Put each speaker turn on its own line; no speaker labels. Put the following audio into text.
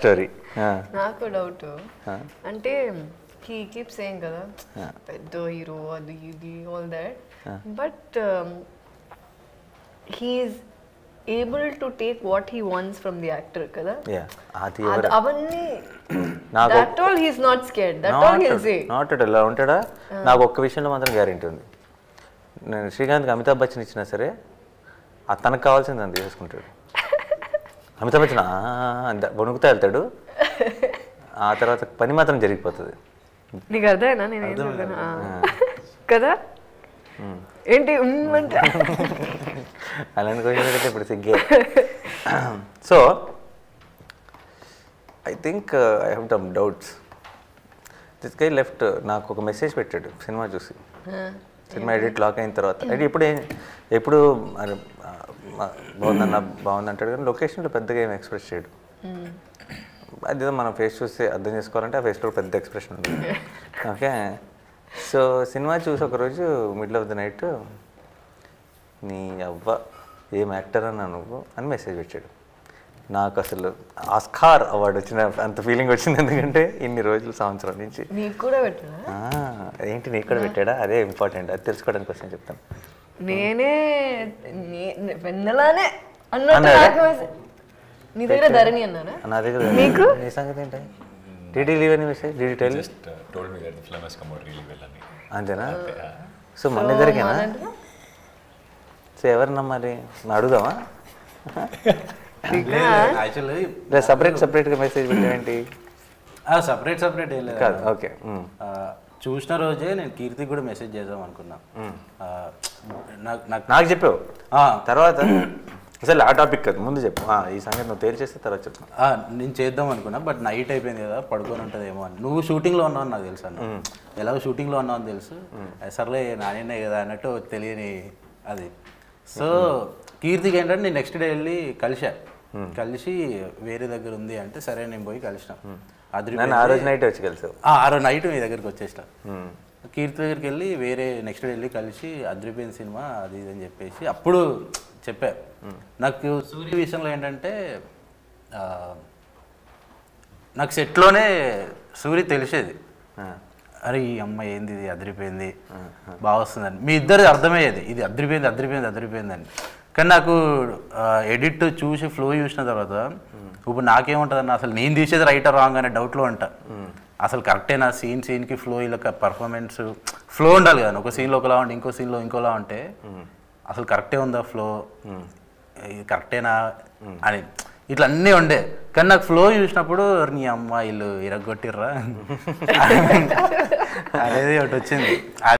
Story
నాకు doubt అంటే he keep saying కదా పెద్ద హీరో అది ఇది all that but he's able to take what he wants from the actor కదా
యా అది
అద-
ఎవరు
అవన్నీ
నాకు
that all he's not scared that all he'll say
not at ఇలా ఉంటాడా నాకు ఒక్క విషయంలో మాత్రం గ్యారెంటీ ఉంది నేను శ్రీకాంత్కి అమితాబ్ బచ్చన్ ఇచ్చినా సరే ఆ తనకు కావాల్సింది తను తీసేసుకుంటాడు అమితాబ్ బచ్చన్ "ఆ" అని వణుకుతా వెళ్తాడు ఆ తర్వాత పని మాత్రం జరిగిపోతుంది
నీకు అర్థమైనా నేను ఏం చెప్పాను ఆ. కదా ఏంటి ఉమ్ అంటే
అలాంటి క్వశ్చన్ అయితే ఇప్పుడు సిగ్గే so I think I have dumb doubts this guy left నాకు ఒక మెసేజ్ పెట్టాడు సినిమా చూసి సినిమా ఎడిట్ లాక్ అయిన తర్వాత అంటే ఇప్పుడు ఏం ఎప్పుడు మరి, ఆ, మా- బాగుందన్న బాగుంది అంటాడు కానీ లొకేషన్లో పెద్దగా ఏం ఎక్స్ప్రెస్ చేయడు అదేదో మనం ఫేస్ చూస్తే అర్థం చేసుకోవాలంటే ఆ ఫేస్లో పెద్ద ఎక్స్ప్రెషన్ ఉంది ఓకే సో సినిమా చూసి ఒకరోజు మిడిల్ ఆఫ్ ద నైట్ నీ అవ్వ ఏం యాక్టర్ అన్నా నువ్వు అని మెసేజ్ పెట్టాడు నాకు అసలు ఆస్కార్ అవార్డు వచ్చిన అంత ఫీలింగ్ వచ్చింది ఎందుకంటే ఇన్ని రోజులు సంవత్సరం నుంచి
నీకు కూడా పెట్టినా
ఆ, ఏంటి నీ ఇక్కడ పెట్టాడా అదే ఇంపార్టెంట్ అది తెలుసుకోవడానికి కోసం చెప్తాను
నేనే నే- వెన్నెలానే అన్నట్టు
అన్నారా?
నాకు message. నీ దగ్గర ధరణి అన్నారా
నా దగ్గర
మీకు?
నీ సంగతి ఏంటి డిడి లీవ్ అని message did he tell
just uh, told me that the film has come out really well అని
అంతేనా సో మన ఇద్దరికేనా
మాదంటే?
సో ఎవరు నమ్మాలి నా అడుగుదామా
యాక్చువల్లీ
లేదా సపరేట్ సపరేట్గా మెసేజ్ పెట్టేంటి
సపరేట్ సపరేట్ ఏం లేదు
కాదు ఓకే
ఆ, చూసిన రోజే నేను కీర్తికి కూడా మెసేజ్ చేద్దాం అనుకున్నా ఆ, నాకు నాకు
నాకు చెప్పావు
ఆ,
తర్వాత అసలు ఆ టాపిక్ కాదు ముందు చెప్పు ఆ, ఈ సంగతి నువ్వు తేల్చేస్తే తర్వాత చెప్పు
ఆ, నేను చేద్దాం అనుకున్నా బట్ నైట్ అయిపోయింది కదా పడుకొని ఉంటుందేమో అని నువ్వు షూటింగ్లో ఉన్నావు నాకు తెలుసు అన్న ఎలాగో షూటింగ్లో ఉన్నావు అని తెలుసు సర్లే నానేనే కదా అన్నట్టు తెలియని అది సో కీర్తికి ఏంటంటే నేను నెక్స్ట్ డే వెళ్ళి కలిసా కలిసి వేరే దగ్గర ఉంది అంటే సరే నేను పోయి కలిసిన అదిరి
నన్ను ఆ రోజు నైట్ వచ్చి కలిసావు
ఆ ఆ రోజు నైట్ మీ దగ్గరికి వచ్చేసిన కీర్తి దగ్గరికి వెళ్ళి వేరే నెక్స్ట్ డే వెళ్ళి కలిసి అద్రిపోయిన సినిమా అది ఇది అని చెప్పేసి అప్పుడు చెప్పా నాకు సూర్య విషయంలో ఏంటంటే ఆ, నాకు సెట్లోనే సూర్య తెలిసేది అరే ఈ అమ్మాయి ఏంది ఇది అదిరిపోయింది బాగా వస్తుందని మీ ఇద్దరిది అర్థమయ్యేది ఇది అదిరిపోయింది అదిరిపోయింది అదిరిపోయింది అని కానీ నాకు ఎడిట్ చూసి ఫ్లో చూసిన తర్వాత ఇప్పుడు నాకేముంటుంది అన్న అసలు నేను తీసేది రైట్ రాంగ్ అనే డౌట్లో ఉంటా అసలు కరెక్టేనా సీన్ సీన్కి ఫ్లో ఇలా పర్ఫార్మెన్స్ ఫ్లో ఉండాలి కదా ఒక సీన్లో ఒకలా ఉంటే ఇంకో సీన్లో ఇంకోలా ఉంటే అసలు కరెక్టే ఉందా ఫ్లో ఇది కరెక్టేనా అని ఇట్లా అన్నీ ఉండే కానీ నాకు ఫ్లో చూసినప్పుడు నీ అమ్మ వీళ్ళు ఇరగొట్టిర్రా అనేది ఒకటి వచ్చింది